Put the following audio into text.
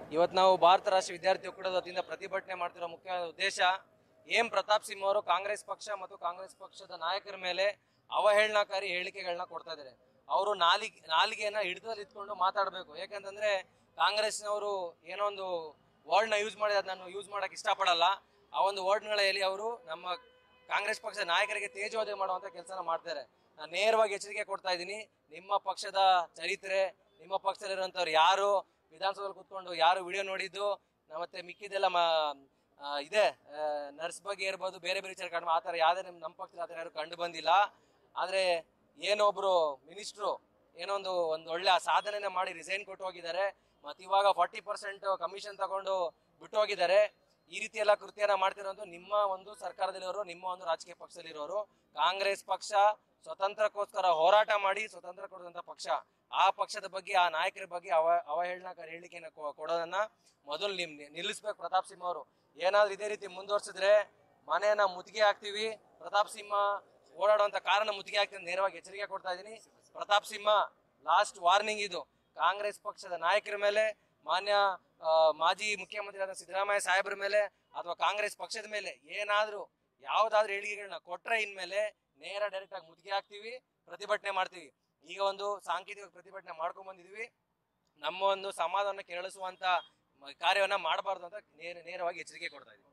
ಇವತ್ತು ನಾವು ಭಾರತ ರಾಷ್ಟ್ರೀಯ ವಿದ್ಯಾರ್ಥಿ ಒಕ್ಕೂಟದ ವತಿಯಿಂದ ಪ್ರತಿಭಟನೆ ಮಾಡ್ತಿರೋ ಮುಖ್ಯ ಉದ್ದೇಶ ಎಂ ಪ್ರತಾಪ್ ಸಿಂಹ ಅವರು ಕಾಂಗ್ರೆಸ್ ಪಕ್ಷ ಮತ್ತು ಕಾಂಗ್ರೆಸ್ ಪಕ್ಷದ ನಾಯಕರ ಮೇಲೆ ಅವಹೇಳನಕಾರಿ ಹೇಳಿಕೆಗಳನ್ನ ಕೊಡ್ತಾ ಇದ್ದಾರೆ ಅವರು ನಾಲಿಗೆ ನಾಲಿಗೆಯನ್ನ ಹಿಡಿತದಲ್ಲಿ ಇಟ್ಕೊಂಡು ಮಾತಾಡಬೇಕು ಯಾಕಂತಂದ್ರೆ ಕಾಂಗ್ರೆಸ್ನವರು ಏನೋ ಒಂದು ವರ್ಡ್ನ ಯೂಸ್ ಮಾಡಿ ನಾನು ಯೂಸ್ ಮಾಡಕ್ ಇಷ್ಟಪಡಲ್ಲ ಆ ಒಂದು ವರ್ಡ್ಗಳಲ್ಲಿ ಅವರು ನಮ್ಮ ಕಾಂಗ್ರೆಸ್ ಪಕ್ಷದ ನಾಯಕರಿಗೆ ತೇಜೋದಯ ಮಾಡುವಂತ ಕೆಲಸನ ಮಾಡ್ತಾರೆ ನಾನು ನೇರವಾಗಿ ಎಚ್ಚರಿಕೆ ಕೊಡ್ತಾ ಇದ್ದೀನಿ ನಿಮ್ಮ ಪಕ್ಷದ ಚರಿತ್ರೆ ನಿಮ್ಮ ಪಕ್ಷದಲ್ಲಿರುವಂತವ್ರು ಯಾರು ವಿಧಾನಸೌಧದಲ್ಲಿ ಕೂತ್ಕೊಂಡು ಯಾರು ವಿಡಿಯೋ ನೋಡಿದ್ದು ನ- ಮತ್ತೆ ಮಿಕ್ಕಿದೆಲ್ಲ ಮ- ಆ, ಇದೆ ನರ್ಸ್ ಬಗ್ಗೆ ಇರ್ಬೋದು ಬೇರೆ ಬೇರೆ ವಿಚಾರ ಕಂಡು ಆ ಥರ ಯಾವುದೇ ನಿಮ್ಮ ನಮ್ಮ ಪಕ್ಷದ ಆ ಥರ ಯಾರು ಕಂಡು ಬಂದಿಲ್ಲ ಆದರೆ ಏನೊಬ್ರು ಮಿನಿಸ್ಟ್ರು ಏನೋ ಒಂದು ಒಂದು ಒಳ್ಳೆ ಸಾಧನೆನ ಮಾಡಿ ರಿಸೈನ್ ಕೊಟ್ಟು ಹೋಗಿದ್ದಾರೆ ಮತ್ತೆ ಇವಾಗ ಫಾರ್ಟಿ ಪರ್ಸೆಂಟ್ ಕಮಿಷನ್ ತಗೊಂಡು ಬಿಟ್ಟು ಹೋಗಿದ್ದಾರೆ ಈ ರೀತಿ ಎಲ್ಲ ಕೃತ್ಯನ ಮಾಡ್ತಿರೋದು ನಿಮ್ಮ ಒಂದು ಸರ್ಕಾರದಲ್ಲಿರೋರು ನಿಮ್ಮ ಒಂದು ರಾಜಕೀಯ ಪಕ್ಷದಲ್ಲಿರೋರು ಕಾಂಗ್ರೆಸ್ ಪಕ್ಷ ಸ್ವತಂತ್ರಕ್ಕೋಸ್ಕರ ಹೋರಾಟ ಮಾಡಿ ಸ್ವತಂತ್ರ ಕೊಡುವಂತ ಪಕ್ಷ ಆ ಪಕ್ಷದ ಬಗ್ಗೆ ಆ ನಾಯಕರ ಬಗ್ಗೆ ಅವ ಅವಹೇಳನಕಾರಿ ಹೇಳಿಕೆನ ಕೊ- ಕೊಡೋದನ್ನ ಮೊದಲು ನಿಮ್ ನಿಲ್ಲಿಸ್ಬೇಕು ಪ್ರತಾಪ್ ಸಿಂಹ ಅವರು ಏನಾದ್ರೂ ಇದೇ ರೀತಿ ಮುಂದುವರ್ಸಿದ್ರೆ ಮನೆಯನ್ನ ಮುತ್ತಿಗೆ ಹಾಕ್ತಿವಿ ಪ್ರತಾಪ್ ಸಿಂಹ ಓಡಾಡುವಂತ ಕಾರಣ ಮುತ್ತಿಗೆ ಹಾಕ್ತೀನಿ ನೇರವಾಗಿ ಎಚ್ಚರಿಕೆ ಕೊಡ್ತಾ ಇದ್ದೀನಿ ಪ್ರತಾಪ್ ಸಿಂಹ ಲಾಸ್ಟ್ ವಾರ್ನಿಂಗ್ ಇದು ಕಾಂಗ್ರೆಸ್ ಪಕ್ಷದ ನಾಯಕರ ಮೇಲೆ ಮಾನ್ಯ ಆ, ಮಾಜಿ ಮುಖ್ಯಮಂತ್ರಿಯಾದ ಸಿದ್ದರಾಮಯ್ಯ ಸಾಹೇಬ್ರ ಮೇಲೆ ಅಥವಾ ಕಾಂಗ್ರೆಸ್ ಪಕ್ಷದ ಮೇಲೆ ಏನಾದ್ರೂ ಯಾವ್ದಾದ್ರು ಹೇಳಿಕೆಗಳನ್ನ ಕೊಟ್ರೆ ಇನ್ಮೇಲೆ ನೇರ ಡೈರೆಕ್ಟ್ ಆಗಿ ಮುತ್ತಿಗೆ ಹಾಕ್ತಿವಿ ಪ್ರತಿಭಟನೆ ಮಾಡ್ತೀವಿ ಈಗ ಒಂದು ಸಾಂಕೇತಿಕ ಪ್ರತಿಭಟನೆ ಮಾಡ್ಕೊಂಡ್ ಬಂದಿದೀವಿ ನಮ್ಮ ಒಂದು ಸಮಾಜವನ್ನ ಕೆರಳಿಸುವಂತ ಮ- ಕಾರ್ಯವನ್ನ ಮಾಡಬಾರ್ದು ಅಂತ ನೇರ ನೇರವಾಗಿ ಎಚ್ಚರಿಕೆ ಕೊಡ್ತಾ ಇದ್ದೀವಿ